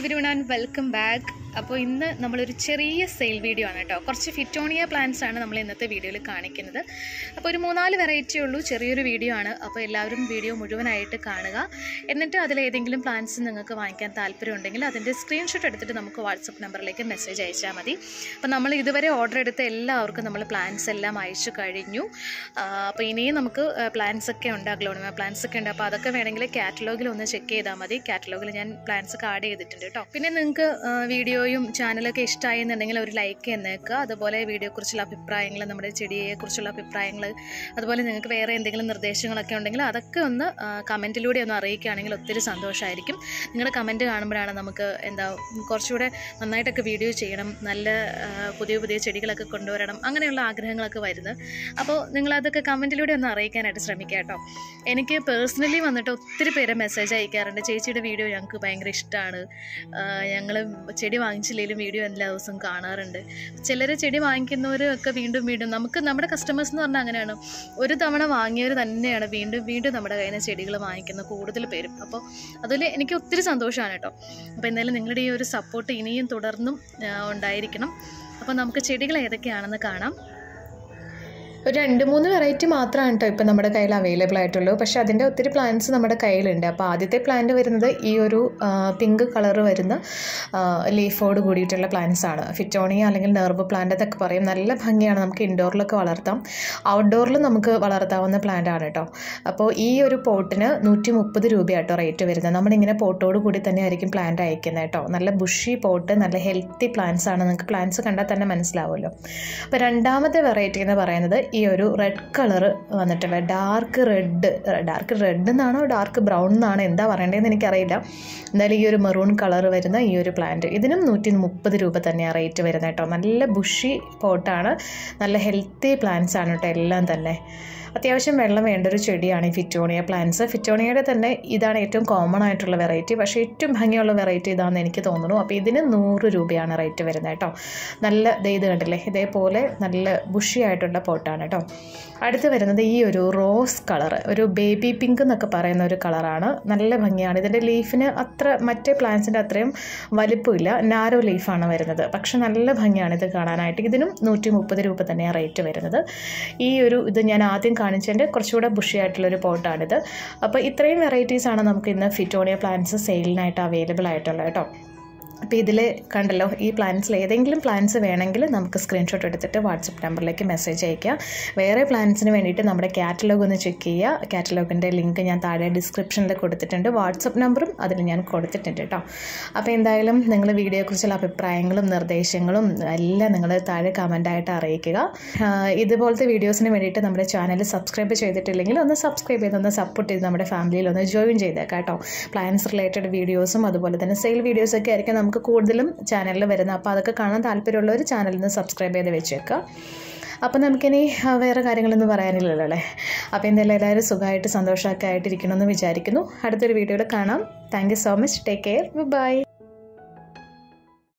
every everyone and welcome back അപ്പോൾ ഇന്ന് നമ്മളൊരു ചെറിയ സെയിൽ വീഡിയോ ആണ് കേട്ടോ കുറച്ച് ഫിറ്റോണിയ പ്ലാന്റ്സ് ആണ് നമ്മൾ ഇന്നത്തെ വീഡിയോയിൽ കാണിക്കുന്നത് അപ്പോൾ ഒരു മൂന്നാല് വെറൈറ്റി ഉള്ളൂ ചെറിയൊരു വീഡിയോ ആണ് അപ്പോൾ എല്ലാവരും വീഡിയോ മുഴുവനായിട്ട് കാണുക എന്നിട്ട് അതിലേതെങ്കിലും പ്ലാന്റ്സ് നിങ്ങൾക്ക് വാങ്ങിക്കാൻ താല്പര്യമുണ്ടെങ്കിൽ അതിൻ്റെ സ്ക്രീൻഷോട്ട് എടുത്തിട്ട് നമുക്ക് വാട്സപ്പ് നമ്പറിലേക്ക് മെസ്സേജ് അയച്ചാൽ മതി അപ്പോൾ നമ്മൾ ഇതുവരെ ഓർഡർ എടുത്ത എല്ലാവർക്കും നമ്മൾ പ്ലാന്റ്സ് എല്ലാം അയച്ചു കഴിഞ്ഞു ആ, അപ്പോൾ ഇനിയും നമുക്ക് പ്ലാന്റ്സ് ഒക്കെ ഉണ്ട് അഗ്ലോണിമ പ്ലാന്റ്സ് ഒക്കെ ഉണ്ട് അപ്പോൾ അതൊക്കെ വേണമെങ്കിൽ കാറ്റലോഗിൽ ഒന്ന് ചെക്ക് ചെയ്താൽ മതി കാറ്റലോഗിൽ ഞാൻ പ്ലാന്റ്സ് ഒക്കെ ആഡ് ചെയ്തിട്ടുണ്ട് കേട്ടോ പിന്നെ നിങ്ങൾക്ക് വീഡിയോയും ചാനലൊക്കെ ഇഷ്ടമായി എന്നുണ്ടെങ്കിൽ ഒരു ലൈക്ക് എന്നേക്കുക അതുപോലെ വീഡിയോയെക്കുറിച്ചുള്ള അഭിപ്രായങ്ങൾ നമ്മുടെ ചെടിയെക്കുറിച്ചുള്ള അഭിപ്രായങ്ങൾ അതുപോലെ നിങ്ങൾക്ക് വേറെ എന്തെങ്കിലും നിർദ്ദേശങ്ങളൊക്കെ ഉണ്ടെങ്കിൽ അതൊക്കെ ഒന്ന് കമൻറ്റിലൂടെ ഒന്ന് അറിയിക്കുകയാണെങ്കിൽ ഒത്തിരി സന്തോഷമായിരിക്കും നിങ്ങളുടെ കമൻറ്റ് കാണുമ്പോഴാണ് നമുക്ക് എന്താ കുറച്ചുകൂടെ നന്നായിട്ടൊക്കെ വീഡിയോ ചെയ്യണം നല്ല ആ, പുതിയ പുതിയ ചെടികളൊക്കെ കൊണ്ടുവരണം അങ്ങനെയുള്ള ആഗ്രഹങ്ങളൊക്കെ വരുന്നത് അപ്പോൾ നിങ്ങളതൊക്കെ കമൻറ്റിലൂടെ ഒന്ന് അറിയിക്കാനായിട്ട് ശ്രമിക്കുക കേട്ടോ എനിക്ക് പേഴ്സണലി വന്നിട്ട് ഒത്തിരി പേര് മെസ്സേജ് അയക്കാറുണ്ട് ചേച്ചിയുടെ വീഡിയോ ഞങ്ങൾക്ക് ഭയങ്കര ഇഷ്ടമാണ് ഞങ്ങൾ ചെടി വാങ്ങിച്ചില്ലെങ്കിലും വീഡിയോ എല്ലാ ദിവസവും കാണാറുണ്ട് ചിലർ ചെടി വാങ്ങിക്കുന്നവരും ഒക്കെ വീണ്ടും വീണ്ടും നമുക്ക് നമ്മുടെ കസ്റ്റമേഴ്സ് എന്ന് പറഞ്ഞാൽ അങ്ങനെയാണ് ഒരു തവണ വാങ്ങിയവർ തന്നെയാണ് വീണ്ടും വീണ്ടും നമ്മുടെ കയ്യിൽ നിന്ന് ചെടികൾ വാങ്ങിക്കുന്ന കൂടുതൽ പേരും അപ്പോൾ അതിൽ എനിക്ക് ഒത്തിരി സന്തോഷമാണ് കേട്ടോ അപ്പോൾ എന്തായാലും നിങ്ങളുടെ ഈ ഒരു സപ്പോർട്ട് ഇനിയും തുടർന്നും ആ, ഉണ്ടായിരിക്കണം അപ്പോൾ നമുക്ക് ചെടികൾ ഏതൊക്കെയാണെന്ന് കാണാം ഒരു രണ്ട് മൂന്ന് വെറൈറ്റി മാത്രമാണ് കേട്ടോ ഇപ്പം നമ്മുടെ കയ്യിൽ അവൈലബിൾ ആയിട്ടുള്ളൂ പക്ഷേ അതിൻ്റെ ഒത്തിരി പ്ലാന്റ്സ് നമ്മുടെ കയ്യിലുണ്ട് അപ്പോൾ ആദ്യത്തെ പ്ലാന്റ് വരുന്നത് ഈ ഒരു പിങ്ക് കളർ വരുന്ന ലീഫോട് കൂടിയിട്ടുള്ള പ്ലാന്റ്സ് ആണ് ഫിറ്റോണിയ അല്ലെങ്കിൽ നെർവ് പ്ലാന്റ് എന്നൊക്കെ പറയും നല്ല ഭംഗിയാണ് നമുക്ക് ഇൻഡോറിലൊക്കെ വളർത്താം ഔട്ട്ഡോറിൽ നമുക്ക് വളർത്താവുന്ന പ്ലാന്റ് ആണ് കേട്ടോ അപ്പോൾ ഈ ഒരു പോട്ടിന് നൂറ്റി മുപ്പത് രൂപയാട്ടോ റേറ്റ് വരുന്നത് നമ്മളിങ്ങനെ പോട്ടോട് കൂടി തന്നെ ആയിരിക്കും പ്ലാന്റ് അയക്കുന്നത് കേട്ടോ നല്ല ബുഷി പോട്ട് നല്ല ഹെൽത്തി പ്ലാന്റ്സ് ആണ് നിങ്ങൾക്ക് പ്ലാന്റ്സ് കണ്ടാൽ തന്നെ മനസ്സിലാവുമല്ലോ അപ്പോൾ രണ്ടാമത്തെ വെറൈറ്റി എന്ന് പറയുന്നത് ഈ ഒരു റെഡ് കളർ വന്നിട്ടുള്ള ഡാർക്ക് റെഡ് ഡാർക്ക് റെഡ് എന്നാണോ ഡാർക്ക് ബ്രൗൺ എന്നാണോ എന്താ പറയേണ്ടതെന്ന് എനിക്കറിയില്ല എന്തായാലും ഈ ഒരു മെറൂൺ കളർ വരുന്ന ഈ ഒരു പ്ലാന്റ് ഇതിനും നൂറ്റി മുപ്പത് രൂപ തന്നെയാണ് റേറ്റ് വരുന്നത് കേട്ടോ നല്ല ബുഷി പോട്ടാണ് നല്ല ഹെൽത്തി പ്ലാന്റ്സ് ആണ് കേട്ടോ എല്ലാം തന്നെ അത്യാവശ്യം വെള്ളം വേണ്ട ഒരു ചെടിയാണ് ഈ ഫിറ്റോണിയ പ്ലാന്റ്സ് ഫിറ്റോണിയയുടെ തന്നെ ഇതാണ് ഏറ്റവും കോമൺ ആയിട്ടുള്ള വെറൈറ്റി പക്ഷേ ഏറ്റവും ഭംഗിയുള്ള വെറൈറ്റി ഇതാണെന്ന് എനിക്ക് തോന്നുന്നു അപ്പോൾ ഇതിന് നൂറ് രൂപയാണ് റേറ്റ് വരുന്നത് കേട്ടോ നല്ല ദേ ഇത് കണ്ടില്ലേ ഇതേപോലെ നല്ല ബുഷി ആയിട്ടുള്ള പോട്ടാണ് കേട്ടോ അടുത്ത് വരുന്നത് ഈ ഒരു റോസ് കളർ ഒരു ബേബി പിങ്ക് എന്നൊക്കെ പറയുന്ന ഒരു കളറാണ് നല്ല ഭംഗിയാണ് ഇതിൻ്റെ ലീഫിന് അത്ര മറ്റേ പ്ലാന്റ്സിൻ്റെ അത്രയും വലിപ്പമില്ല നാരോ ലീഫാണ് വരുന്നത് പക്ഷെ നല്ല ഭംഗിയാണ് ഇത് കാണാനായിട്ട് ഇതിനും നൂറ്റി മുപ്പത് രൂപ തന്നെയാണ് റേറ്റ് വരുന്നത് ഈ ഒരു ഇത് ഞാൻ ആദ്യം കാണിച്ചതിൻ്റെ കുറച്ചുകൂടെ ബുഷി ആയിട്ടുള്ളൊരു പോട്ടാണിത് അപ്പോൾ ഇത്രയും വെറൈറ്റീസാണ് നമുക്ക് ഇന്ന് ഫിറ്റോണിയ പ്ലാന്റ്സ് സെയിലിനായിട്ട് അവൈലബിൾ ആയിട്ടുള്ളത് കേട്ടോ അപ്പോൾ ഇതിൽ കണ്ടല്ലോ ഈ പ്ലാൻസിൽ ഏതെങ്കിലും പ്ലാൻസ് വേണമെങ്കിൽ നമുക്ക് സ്ക്രീൻഷോട്ട് എടുത്തിട്ട് വാട്സപ്പ് നമ്പറിലേക്ക് മെസ്സേജ് അയക്കാം വേറെ പ്ലാൻസിന് വേണ്ടിയിട്ട് നമ്മുടെ കാറ്റലോഗ് ഒന്ന് ചെക്ക് ചെയ്യുക കാറ്റലോഗിൻ്റെ ലിങ്ക് ഞാൻ താഴെ ഡിസ്ക്രിപ്ഷനിൽ കൊടുത്തിട്ടുണ്ട് വാട്സപ്പ് നമ്പറും അതിൽ ഞാൻ കൊടുത്തിട്ടുണ്ട് കേട്ടോ അപ്പോൾ എന്തായാലും നിങ്ങൾ വീഡിയോയെക്കുറിച്ചുള്ള അഭിപ്രായങ്ങളും നിർദ്ദേശങ്ങളും എല്ലാം നിങ്ങൾ താഴെ കമൻ്റായിട്ട് അറിയിക്കുക ആ, ഇതുപോലത്തെ വീഡിയോസിന് വേണ്ടിയിട്ട് നമ്മുടെ ചാനൽ സബ്സ്ക്രൈബ് ചെയ്തിട്ടില്ലെങ്കിൽ ഒന്ന് സബ്സ്ക്രൈബ് ചെയ്ത് ഒന്ന് സപ്പോർട്ട് ചെയ്ത് നമ്മുടെ ഫാമിലിയിൽ ഒന്ന് ജോയിൻ ചെയ്തേക്കാം കേട്ടോ പ്ലാൻസ് റിലേറ്റഡ് വീഡിയോസും അതുപോലെ തന്നെ സെയിൽ വീഡിയോസൊക്കെ ആയിരിക്കും നമുക്ക് കൂടുതലും ചാനലിൽ വരുന്നത് അപ്പോൾ അതൊക്കെ കാണാൻ താല്പര്യമുള്ളവർ ചാനലിൽ നിന്ന് സബ്സ്ക്രൈബ് ചെയ്ത് വെച്ചേക്കുക അപ്പോൾ നമുക്കിനി ആ, വേറെ കാര്യങ്ങളൊന്നും പറയാനില്ലല്ലോ അല്ലേ അപ്പോൾ എന്തായാലും എല്ലാവരും സുഖമായിട്ട് സന്തോഷമൊക്കെ ആയിട്ടിരിക്കണമെന്ന് വിചാരിക്കുന്നു അടുത്തൊരു വീഡിയോയിൽ കാണാം thank you so much take care by